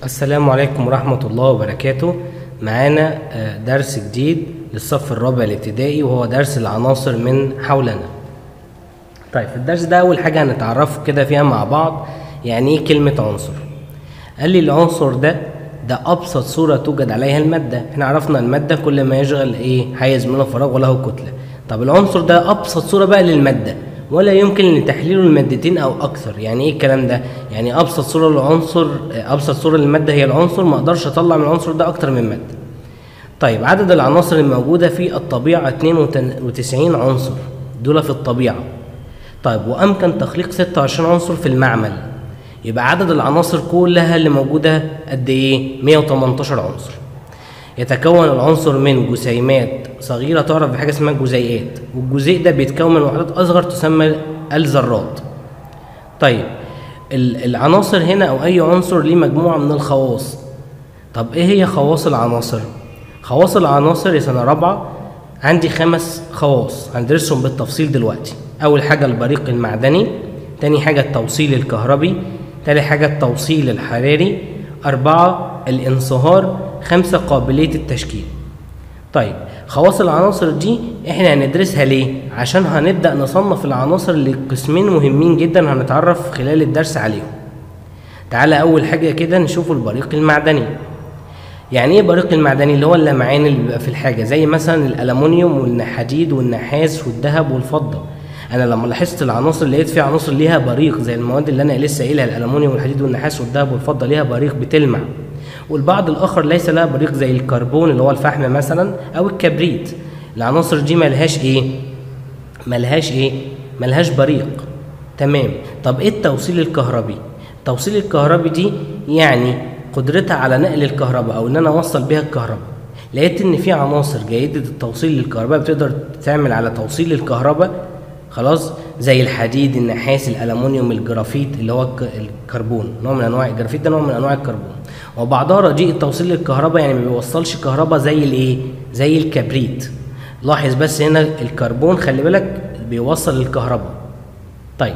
السلام عليكم ورحمة الله وبركاته معانا آه، درس جديد للصف الرابع الابتدائي وهو درس العناصر من حولنا طيب في الدرس ده أول حاجة هنتعرفوا كده فيها مع بعض يعني إيه كلمة عنصر قال لي العنصر ده ده أبسط صورة توجد عليها المادة احنا عرفنا المادة كل ما يشغل إيه حيز من الفراغ وله كتلة طب العنصر ده أبسط صورة بقى للمادة ولا يمكن لتحليله المادتين او اكثر يعني ايه الكلام ده يعني ابسط صوره للعنصر ابسط صوره للماده هي العنصر ما اقدرش اطلع من العنصر ده اكتر من ماده طيب عدد العناصر الموجوده في الطبيعه 92 عنصر دول في الطبيعه طيب وامكن تخليق 26 عنصر في المعمل يبقى عدد العناصر كلها اللي موجوده قد ايه 118 عنصر يتكون العنصر من جسيمات صغيرة تعرف بحاجة اسمها جزيئات والجزيء ده بيتكون من وحدات أصغر تسمى الذرات طيب ال- العناصر هنا أو أي عنصر ليه مجموعة من الخواص طب إيه هي خواص العناصر؟ خواص العناصر يا سنة رابعة عندي خمس خواص هندرسهم بالتفصيل دلوقتي أول حاجة البريق المعدني تاني حاجة التوصيل الكهربي تالت حاجة التوصيل الحراري أربعة الانصهار خمسة قابلية التشكيل طيب خواص العناصر دي احنا هندرسها ليه عشان هنبدأ نصنف العناصر لقسمين مهمين جدا هنتعرف خلال الدرس عليهم تعالى أول حاجة كده نشوف البريق المعدني يعني ايه بريق المعدني اللي هو اللمعان اللي بيبقى في الحاجة زي مثلا الألمونيوم والحديد والنحاس والذهب والفضة انا لما لاحظت العناصر لقيت في عناصر ليها بريق زي المواد اللي انا لسه قايلها الالومنيوم والحديد والنحاس والذهب والفضه ليها بريق بتلمع والبعض الاخر ليس لها بريق زي الكربون اللي هو الفحم مثلا او الكبريت العناصر دي ملهاش ايه ملهاش ايه ملهاش بريق تمام طب ايه التوصيل الكهربي التوصيل الكهربي دي يعني قدرتها على نقل الكهرباء او ان انا اوصل بيها الكهرباء لقيت ان في عناصر جيده التوصيل للكهرباء بتقدر تعمل على توصيل الكهرباء خلاص زي الحديد النحاس الالومنيوم الجرافيت اللي هو الك- الكربون نوع من انواع الجرافيت ده نوع من انواع الكربون وبعضها رديء التوصيل للكهرباء يعني ما بيوصلش كهرباء زي الايه زي الكبريت لاحظ بس هنا الكربون خلي بالك بيوصل الكهرباء طيب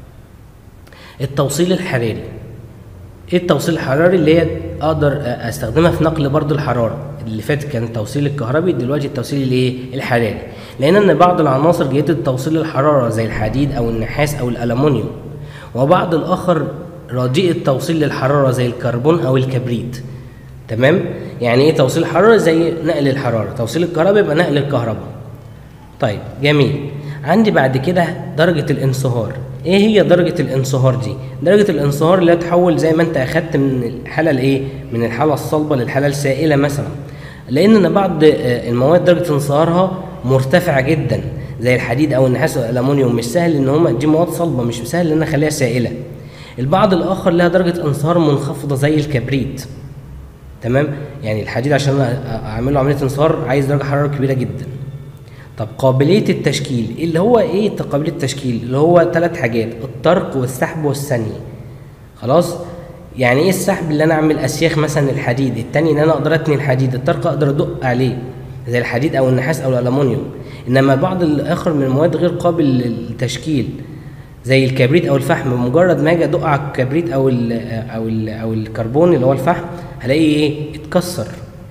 التوصيل الحراري ايه التوصيل الحراري اللي هي اقدر استخدمها في نقل برضو الحراره اللي فات كان التوصيل الكهربي دلوقتي التوصيل الايه الحراري لان ان بعض العناصر جيده توصيل الحراره زي الحديد او النحاس او الالومنيوم وبعض الاخر رديء التوصيل للحراره زي الكربون او الكبريت تمام يعني ايه توصيل الحراره زي نقل الحراره توصيل الكهرباء يبقى نقل الكهرباء طيب جميل عندي بعد كده درجة الانصهار ايه هي درجة الانصهار دي درجة الانصهار اللي هي تحول زي ما انت اخدت من الحالة الايه من الحالة الصلبة للحالة السائلة مثلا لان ان بعض آه، المواد درجة انصهارها مرتفعة جدا زي الحديد او النحاس او الالومنيوم مش سهل ان هما دي مواد صلبة مش سهل ان انا اخليها سائلة البعض الاخر لها درجة انصهار منخفضة زي الكبريت تمام يعني الحديد عشان أنا اعمل له عمليه انصهار عايز درجه حراره كبيره جدا طب قابليه التشكيل اللي هو ايه قابليه التشكيل اللي هو ثلاث حاجات الطرق والسحب والثني خلاص يعني ايه السحب اللي انا اعمل اسياخ مثلا الحديد التاني ان انا اقدر اتني الحديد الطرق اقدر ادق عليه زي الحديد او النحاس او الالومنيوم انما بعض الاخر من المواد غير قابل للتشكيل زي الكبريت او الفحم بمجرد ما اجي ادق على الكبريت او ال او ال او الكربون اللي هو الفحم هلاقي ايه اتكسر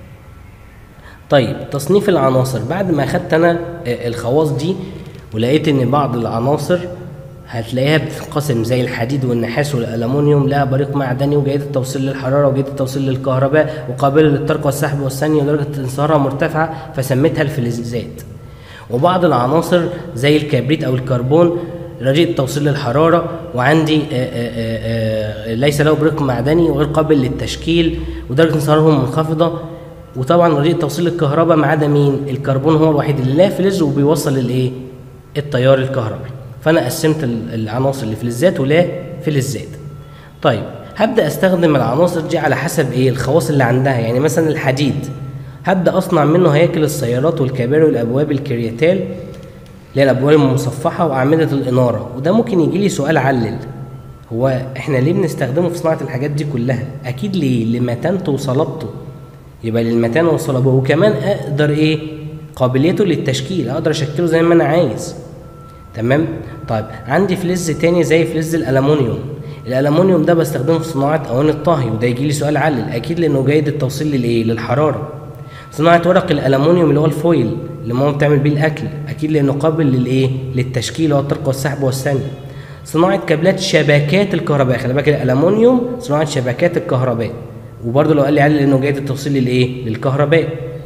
طيب تصنيف العناصر بعد ما اخدت انا آه، الخواص دي ولقيت ان بعض العناصر هتلاقيها بتنقسم زي الحديد والنحاس والالومنيوم لها بريق معدني وجيده التوصيل للحراره وجيده التوصيل للكهرباء وقابله للطرق والسحب والثاني ودرجه انصهارها مرتفعه فسميتها الفلزات وبعض العناصر زي الكبريت او الكربون رديء التوصيل للحراره وعندي آه، آه، آه، آه، ليس له بريق معدني وغير قابل للتشكيل ودرجه انصهارهم منخفضه وطبعا رديء توصيل الكهرباء ما عدا مين الكربون هو الوحيد اللي لا فلز وبيوصل الايه التيار الكهربي فانا قسمت ال- العناصر اللي فلزات ولا فلزات طيب هبدا استخدم العناصر دي على حسب ايه الخواص اللي عندها يعني مثلا الحديد هبدا اصنع منه هياكل السيارات والكباري والابواب الكرياتال اللي هي الابواب المصفحه واعمده الاناره وده ممكن يجي لي سؤال علل هو احنا ليه بنستخدمه في صناعه الحاجات دي كلها اكيد ليه لمتانته وصلابته يبقى للمتانه والصلابه وكمان اقدر ايه قابليته للتشكيل اقدر اشكله زي ما انا عايز تمام طيب عندي فلز تاني زي فلز الالومنيوم الالومنيوم ده بستخدمه في صناعه اواني الطهي وده يجي لي سؤال علل اكيد لانه جيد التوصيل للايه للحراره صناعه ورق الالومنيوم اللي هو الفويل اللي ماما بتعمل بيه الاكل اكيد لانه قابل للايه للتشكيل والطرق والسحب والثاني صناعه كابلات شبكات الكهرباء خلي بالك الالومنيوم صناعه شبكات الكهرباء وبرضه لو قال لي علل لانه جيد التوصيل للايه للكهرباء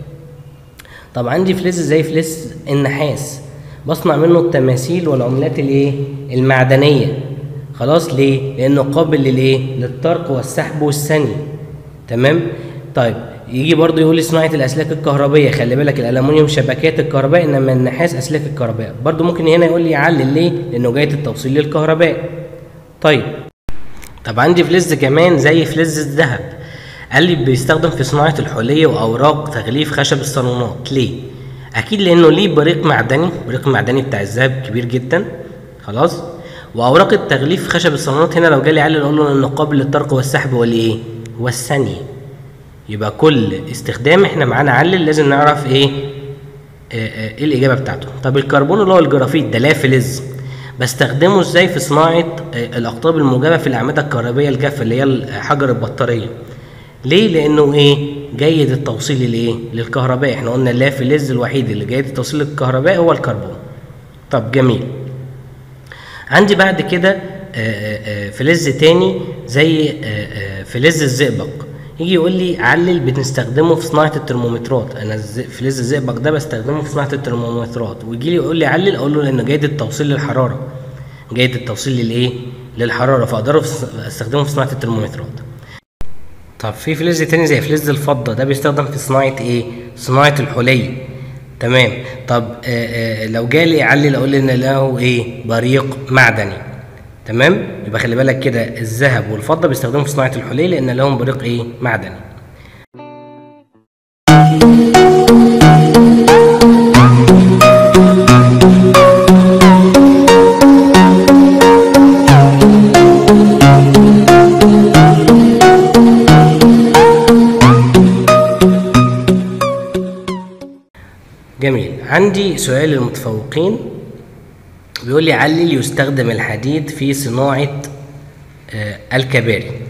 طب عندي فلز زي فلز النحاس بصنع منه التماثيل والعملات الايه المعدنيه خلاص ليه لانه قابل للايه للطرق والسحب والثني تمام طيب يجي برضه يقول لي صناعه الاسلاك الكهربيه خلي بالك الالومنيوم شبكات الكهرباء انما النحاس اسلاك الكهرباء برضه ممكن هنا يقول لي علل ليه لانه جايه التوصيل للكهرباء طيب طب عندي فلز كمان زي فلز الذهب قال لي بيستخدم في صناعة الحلية وأوراق تغليف خشب الصالونات ليه؟ أكيد لأنه ليه بريق معدني بريق معدني بتاع الذهب كبير جدا خلاص وأوراق التغليف خشب الصالونات هنا لو جالي علل أقول له إنه قابل للطرق والسحب والإيه؟ والثني يبقى كل استخدام احنا معانا علل لازم نعرف ايه ايه الإجابة بتاعته طب الكربون اللي هو الجرافيت ده لا فلز بستخدمه ازاي في صناعة الأقطاب الموجبة في الأعمدة الكهربية الجافة اللي هي حجر البطارية ليه؟ لأنه إيه؟ جيد التوصيل لإيه؟ للكهرباء، إحنا قلنا لا فلز الوحيد اللي جيد التوصيل للكهرباء هو الكربون. طب جميل. عندي بعد كده فلز تاني زي فلز الزئبق. يجي يقول لي علل بنستخدمه في صناعة الترمومترات، أنا فلز الزئبق ده بستخدمه في صناعة الترمومترات، ويجي لي يقول لي علل أقول له لأنه جيد التوصيل للحرارة. جيد التوصيل للإيه؟ للحرارة فأقدر أستخدمه في صناعة الترمومترات. طب في فلز تاني زي فلز الفضة ده بيستخدم في صناعة ايه؟ صناعة الحلي تمام طب آآ آآ لو جالي يعلل اقول ان له ايه؟ بريق معدني تمام؟ يبقى خلي بالك كده الذهب والفضة بيستخدموا في صناعة الحلي لان لهم بريق ايه؟ معدني جميل عندي سؤال للمتفوقين بيقول لي علل يستخدم الحديد في صناعة آه الكباري